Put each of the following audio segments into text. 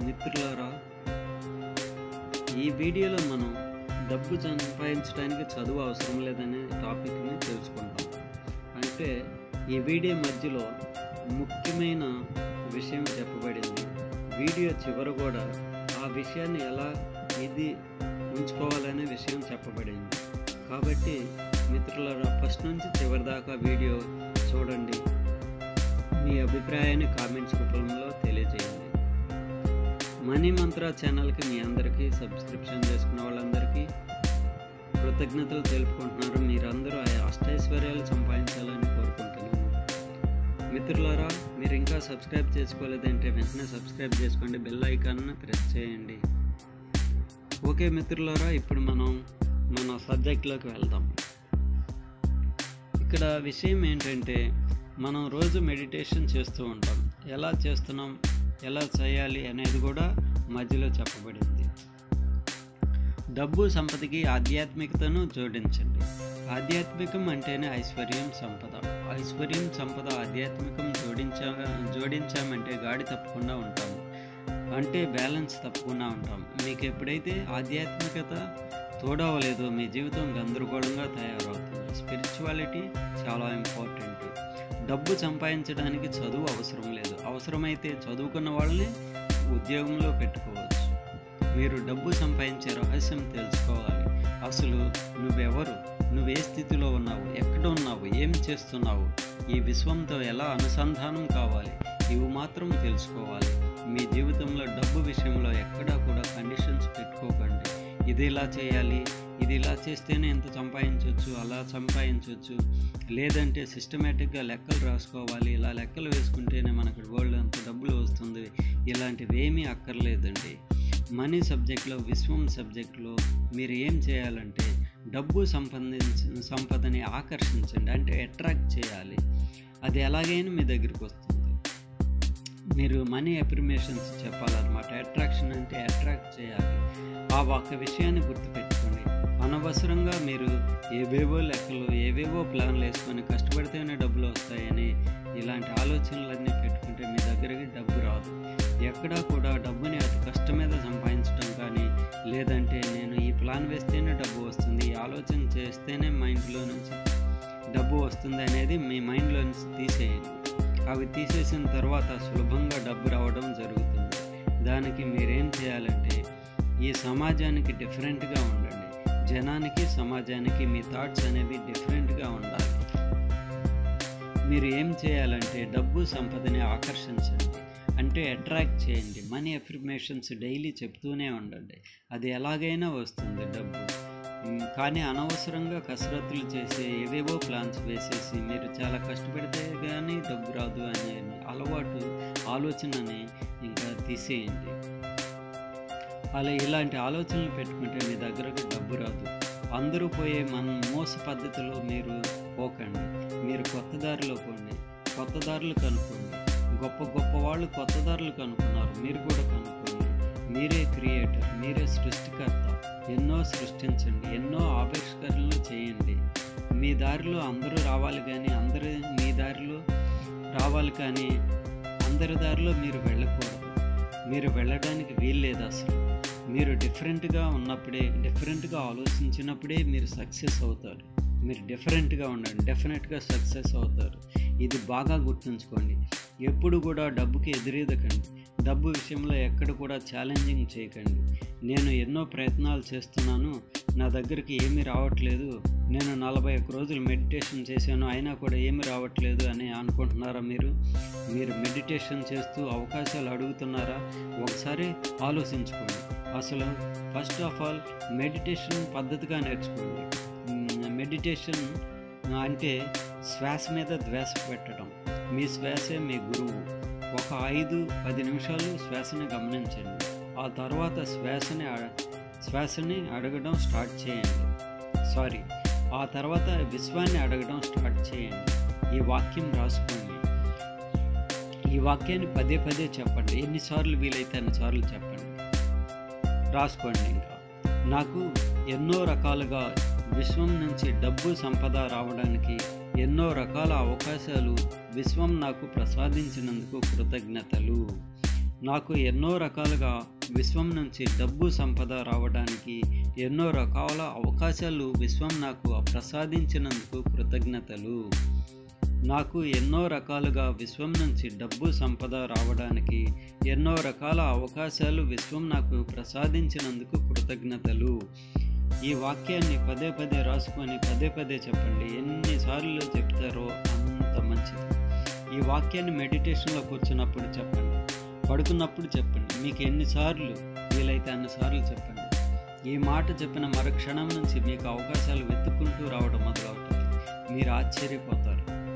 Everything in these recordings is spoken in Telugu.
మిత్రులారా ఈ వీడియోలో మనం డబ్బు సంపాదించడానికి చదువు అవసరం లేదనే టాపిక్ని తెలుసుకుంటాం అంటే ఈ వీడియో మధ్యలో ముఖ్యమైన విషయం చెప్పబడింది వీడియో చివర కూడా ఆ విషయాన్ని ఎలా ఇది ఉంచుకోవాలనే విషయం చెప్పబడింది కాబట్టి మిత్రులారా ఫస్ట్ నుంచి చివరి దాకా వీడియో చూడండి మీ అభిప్రాయాన్ని కామెంట్స్ రూపంలో తెలియజేయండి మనీ మంత్ర ఛానల్కి మీ అందరికీ సబ్స్క్రిప్షన్ చేసుకున్న వాళ్ళందరికీ కృతజ్ఞతలు తెలుపుకుంటున్నారు మీరందరూ ఆ అష్టైశ్వర్యాలు సంపాదించాలని కోరుకుంటున్నాను మిత్రులారా మీరు ఇంకా సబ్స్క్రైబ్ చేసుకోలేదంటే వెంటనే సబ్స్క్రైబ్ చేసుకోండి బెల్ ఐకాన్ను ప్రెస్ చేయండి ఓకే మిత్రులారా ఇప్పుడు మనం మన సబ్జెక్ట్లోకి వెళ్దాం ఇక్కడ విషయం ఏంటంటే మనం రోజు మెడిటేషన్ చేస్తూ ఉంటాం ఎలా చేస్తున్నాం ఎలా చేయాలి అనేది కూడా మధ్యలో చెప్పబడింది డబ్బు సంపదకి ఆధ్యాత్మికతను జోడించండి ఆధ్యాత్మికం అంటేనే ఐశ్వర్యం సంపద ఐశ్వర్యం సంపద ఆధ్యాత్మికం జోడించా జోడించామంటే గాడి తప్పకుండా ఉంటాము అంటే బ్యాలెన్స్ తప్పకుండా ఉంటాం మీకు ఎప్పుడైతే ఆధ్యాత్మికత తోడవలేదో మీ జీవితం గందరగోళంగా తయారవుతుంది స్పిరిచువాలిటీ చాలా ఇంపార్టెంట్ డబ్బు సంపాదించడానికి చదువు అవసరం లేదు అవసరమైతే చదువుకున్న వాళ్ళని ఉద్యోగంలో పెట్టుకోవచ్చు మీరు డబ్బు సంపాదించే రహస్యం తెలుసుకోవాలి అసలు నువ్వెవరు నువ్వే స్థితిలో ఉన్నావు ఎక్కడ ఉన్నావు ఏం చేస్తున్నావు ఈ విశ్వంతో ఎలా అనుసంధానం కావాలి ఇవి మాత్రం తెలుసుకోవాలి మీ జీవితంలో డబ్బు విషయంలో ఎక్కడా కూడా కండిషన్స్ పెట్టుకోకండి ఇది ఇలా చేయాలి ఇది ఇలా చేస్తేనే ఎంత సంపాదించవచ్చు అలా సంపాదించవచ్చు లేదంటే సిస్టమేటిక్గా లెక్కలు రాసుకోవాలి ఇలా లెక్కలు వేసుకుంటేనే మనకు గోల్డ్ అంత డబ్బులు వస్తుంది ఇలాంటివి ఏమీ అక్కర్లేదండి మనీ సబ్జెక్ట్లో విశ్వం సబ్జెక్ట్లో మీరు ఏం చేయాలంటే డబ్బు సంపాదించిన సంపదని ఆకర్షించండి అంటే అట్రాక్ట్ చేయాలి అది ఎలాగైనా మీ దగ్గరికి వస్తుంది మీరు మనీ అప్రిమేషన్స్ చెప్పాలన్నమాట అట్రాక్షన్ అంటే అట్రాక్ట్ చేయాలి ఆ ఒక్క విషయాన్ని గుర్తుపెట్టుకోండి అనవసరంగా మీరు ఏవేవో లెక్కలు ఏవేవో ప్లాన్లు వేసుకొని కష్టపడితేనే డబ్బులు వస్తాయని ఇలాంటి ఆలోచనలన్నీ పెట్టుకుంటే మీ దగ్గరికి డబ్బు రాదు ఎక్కడా కూడా డబ్బుని అతి కష్టం మీద సంపాదించడం కానీ లేదంటే నేను ఈ ప్లాన్ వేస్తేనే డబ్బు వస్తుంది ఈ ఆలోచన చేస్తేనే మైండ్లో నుంచి డబ్బు వస్తుంది అనేది మీ మైండ్లో నుంచి తీసేయండి అవి తీసేసిన తర్వాత సులభంగా డబ్బు రావడం జరుగుతుంది దానికి మీరేం చేయాలంటే ఈ సమాజానికి డిఫరెంట్గా ఉండండి జనానికి సమాజానికి మీ థాట్స్ అనేవి డిఫరెంట్గా ఉండాలి మీరు ఏం చేయాలంటే డబ్బు సంపదని ఆకర్షించండి అంటే అట్రాక్ట్ చేయండి మనీ అఫర్మేషన్స్ డైలీ చెప్తూనే ఉండండి అది ఎలాగైనా వస్తుంది డబ్బు కానీ అనవసరంగా కసరత్తులు చేసే ఏవేవో ప్లాన్స్ వేసేసి మీరు చాలా కష్టపడితే కానీ డబ్బు రాదు అనే అలవాటు ఆలోచనని ఇంకా తీసేయండి అలా ఇలాంటి ఆలోచనలు పెట్టుకుంటే మీ దగ్గరకు డబ్బు రాదు అందరూ పోయే మన మోస పద్ధతిలో మీరు పోకండి మీరు కొత్త దారిలో పోండి కొత్త దారులు కనుక్కోండి గొప్ప గొప్ప వాళ్ళు కొత్త దారులు కనుక్కున్నారు మీరు కూడా కనుక్కోండి మీరే క్రియేటర్ మీరే సృష్టికర్త ఎన్నో సృష్టించండి ఎన్నో ఆవిష్కరణలు చేయండి మీ దారిలో అందరూ రావాలి కానీ అందరూ మీ దారిలో రావాలి కానీ అందరి దారిలో మీరు వెళ్ళకూడదు మీరు వెళ్ళడానికి వీల్లేదు అసలు మీరు డిఫరెంట్గా ఉన్నప్పుడే డిఫరెంట్గా ఆలోచించినప్పుడే మీరు సక్సెస్ అవుతారు మీరు డిఫరెంట్గా ఉండండి డెఫినెట్గా సక్సెస్ అవుతారు ఇది బాగా గుర్తుంచుకోండి ఎప్పుడు కూడా డబ్బుకి ఎదురేదకండి డబ్బు విషయంలో ఎక్కడ కూడా ఛాలెంజింగ్ చేయకండి నేను ఎన్నో ప్రయత్నాలు చేస్తున్నాను నా దగ్గరికి ఏమీ రావట్లేదు నేను నలభై ఒక్క రోజులు మెడిటేషన్ చేశాను అయినా కూడా ఏమీ రావట్లేదు అని అనుకుంటున్నారా మీరు మీరు మెడిటేషన్ చేస్తూ అవకాశాలు అడుగుతున్నారా ఒకసారి ఆలోచించుకోండి అసలు ఫస్ట్ ఆఫ్ ఆల్ మెడిటేషన్ పద్ధతిగా నేర్చుకోండి మెడిటేషన్ అంటే శ్వాస మీద ధ్వాస పెట్టడం మీ శ్వాసే మీ గురువు ఒక ఐదు పది నిమిషాలు శ్వాసని గమనించండి ఆ తర్వాత శ్వాసని శ్వాసని అడగడం స్టార్ట్ చేయండి సారీ ఆ తర్వాత విశ్వాన్ని అడగడం స్టార్ట్ చేయండి ఈ వాక్యం రాసుకోండి ఈ వాక్యాన్ని పదే పదే చెప్పండి ఎన్నిసార్లు వీలైతే అన్నిసార్లు చెప్పండి రాసుకోండి ఇంకా నాకు ఎన్నో రకాలుగా విశ్వం నుంచి డబ్బు సంపద రావడానికి ఎన్నో రకాల అవకాశాలు విశ్వం నాకు ప్రసాదించినందుకు కృతజ్ఞతలు నాకు ఎన్నో రకాలుగా విశ్వం నుంచి డబ్బు సంపద రావడానికి ఎన్నో రకాల అవకాశాలు విశ్వం నాకు ప్రసాదించినందుకు కృతజ్ఞతలు నాకు ఎన్నో రకాలుగా విశ్వం నుంచి డబ్బు సంపద రావడానికి ఎన్నో రకాల అవకాశాలు విశ్వం నాకు ప్రసాదించినందుకు కృతజ్ఞతలు ఈ వాక్యాన్ని పదే పదే రాసుకొని పదే పదే చెప్పండి ఎన్నిసార్లు చెప్తారో అంత మంచిది ఈ వాక్యాన్ని మెడిటేషన్లో కూర్చున్నప్పుడు చెప్పండి పడుకున్నప్పుడు చెప్పండి మీకు ఎన్నిసార్లు వీలైతే అన్నిసార్లు చెప్పండి ఈ మాట చెప్పిన మరుక్షణం నుంచి మీకు అవకాశాలు వెతుక్కుంటూ రావడం మొదలవుతుంది మీరు ఆశ్చర్యపోతారు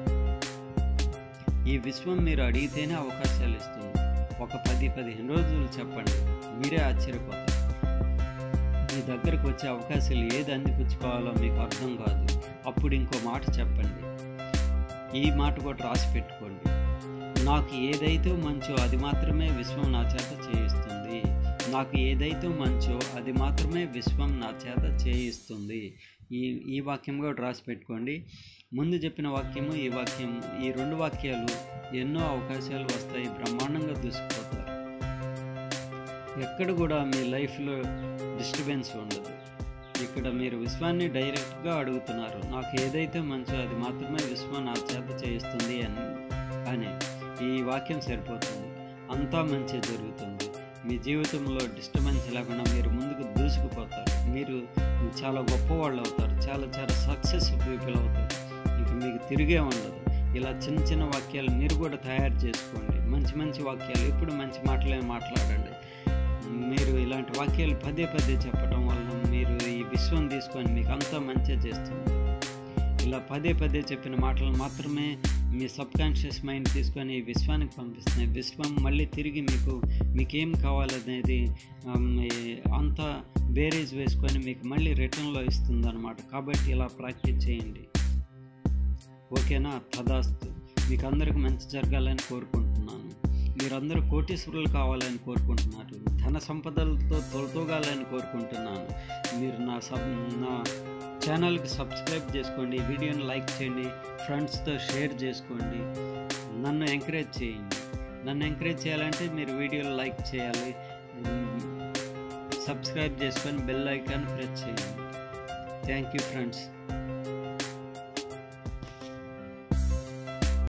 ఈ విశ్వం మీరు అడిగితేనే అవకాశాలు ఇస్తుంది ఒక పది పదిహేను రోజులు చెప్పండి మీరే ఆశ్చర్యపోతారు మీ దగ్గరకు వచ్చే అవకాశాలు ఏది అందిపుచ్చుకోవాలో మీకు అర్థం కాదు అప్పుడు ఇంకో మాట చెప్పండి ఈ మాట కూడా రాసి పెట్టుకోండి నాకు ఏదైతే మంచో అది మాత్రమే విశ్వం నా చేత చేయిస్తుంది నాకు ఏదైతే మంచో అది మాత్రమే విశ్వం నా చేత చేయిస్తుంది ఈ ఈ వాక్యం కూడా రాసి పెట్టుకోండి ముందు చెప్పిన వాక్యము ఈ వాక్యం ఈ రెండు వాక్యాలు ఎన్నో అవకాశాలు వస్తాయి బ్రహ్మాండంగా దూసుకుపోతారు ఎక్కడ కూడా మీ లైఫ్లో డిస్టర్బెన్స్ ఉండదు ఇక్కడ మీరు విశ్వాన్ని డైరెక్ట్గా అడుగుతున్నారు నాకు ఏదైతే మంచో అది మాత్రమే విశ్వం నా చేత చేయిస్తుంది అని అని ఈ వాక్యం సరిపోతుంది అంతా మంచి జరుగుతుంది మీ జీవితంలో డిస్టర్బెన్స్ లేకుండా మీరు ముందుకు దూసుకుపోతారు మీరు చాలా గొప్పవాళ్ళు అవుతారు చాలా చాలా సక్సెస్ పీపుల్ అవుతారు ఇంక మీకు తిరిగే ఉండదు ఇలా చిన్న చిన్న వాక్యాలు మీరు కూడా తయారు చేసుకోండి మంచి మంచి వాక్యాలు ఎప్పుడు మంచి మాటలే మాట్లాడండి మీరు ఇలాంటి వాక్యాలు పదే పదే చెప్పడం వలన మీరు ఈ విశ్వం తీసుకొని మీకు అంతా మంచిగా చేస్తుంది ఇలా పదే పదే చెప్పిన మాటలు మాత్రమే మీ సబ్ కాన్షియస్ మైండ్ తీసుకొని ఈ విశ్వానికి పంపిస్తున్నాయి విశ్వం మళ్ళీ తిరిగి మీకు మీకేం కావాలనేది అంతా బేరేజ్ వేసుకొని మీకు మళ్ళీ రిటర్న్లో ఇస్తుంది అనమాట కాబట్టి ఇలా ప్రాక్టీస్ చేయండి ఓకేనా తదాస్తు మీకు అందరికి మంచి జరగాలని కోరుకుంటున్నాను మీరందరూ కోటీశ్వరులు కావాలని కోరుకుంటున్నారు ధన సంపదలతో తొలతోగాలని కోరుకుంటున్నాను మీరు నా సబ్ నా ఛానల్కి సబ్స్క్రైబ్ చేసుకోండి వీడియోని లైక్ చేయండి ఫ్రెండ్స్తో షేర్ చేసుకోండి నన్ను ఎంకరేజ్ చేయండి నన్ను ఎంకరేజ్ చేయాలంటే మీరు వీడియోలు లైక్ చేయాలి సబ్స్క్రైబ్ చేసుకొని బెల్ ఐకాన్ ప్రెస్ చేయండి థ్యాంక్ యూ ఫ్రెండ్స్